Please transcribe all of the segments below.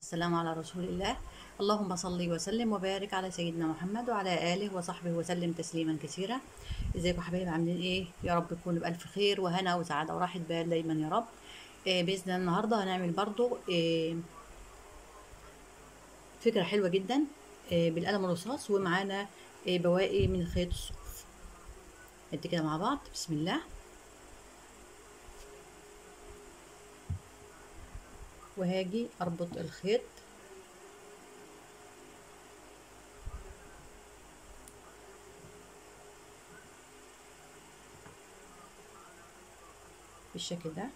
والسلام على رسول الله اللهم صل وسلم وبارك على سيدنا محمد وعلى آله وصحبه وسلم تسليما كثيرا ازيكم يا حبايبي عاملين ايه يا رب تكونوا بألف خير وهنا وسعادة وراحة بال دايما يا رب إيه بإذن الله النهاردة هنعمل برضو إيه فكرة حلوة جدا إيه بالقلم الرصاص ومعانا إيه بواقي من خيط الصوف ادي كده مع بعض بسم الله وهاجي اربط الخيط بالشكل ده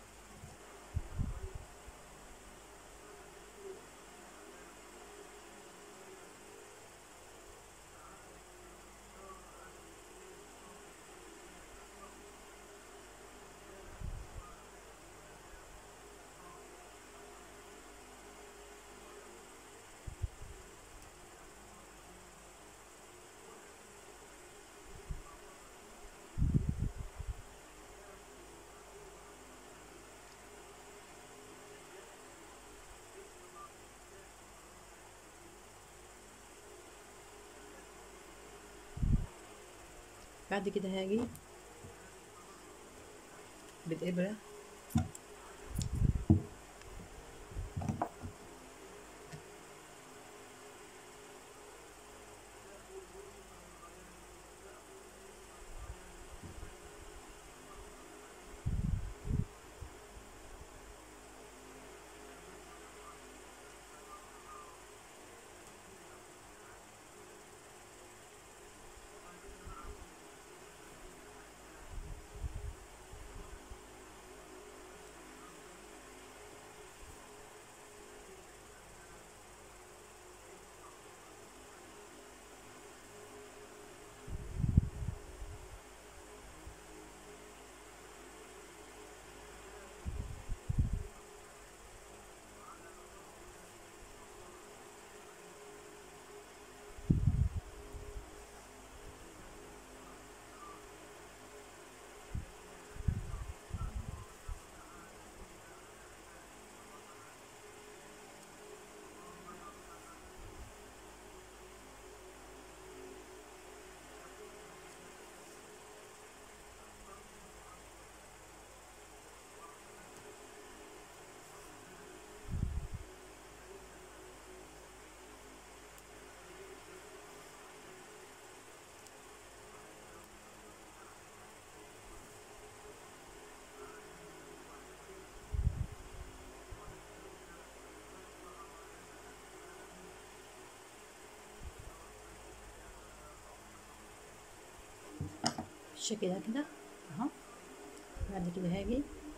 بعد كده هاجي بالإبرة بالشكل ده كده اهو بعد كده هاجي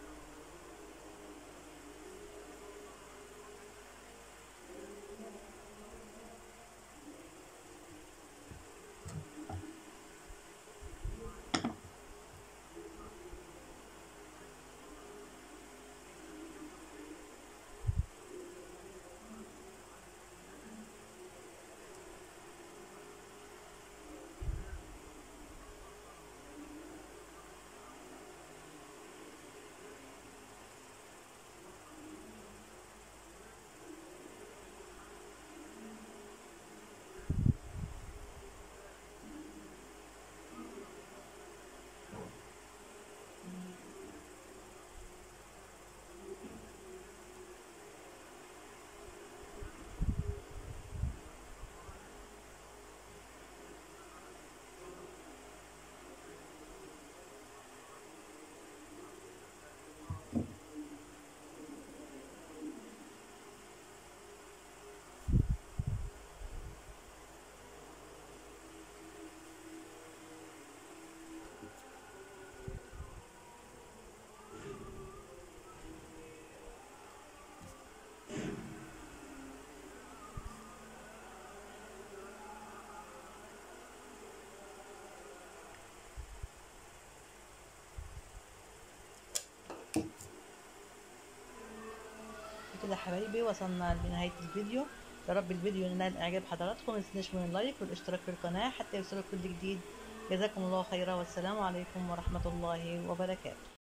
كده يا حبايبي وصلنا لنهاية الفيديو يا رب الفيديو ينال اعجاب حضراتكم ما تنسوش من اللايك والاشتراك في القناة حتى يوصلك كل جديد جزاكم الله خيرا والسلام عليكم ورحمة الله وبركاته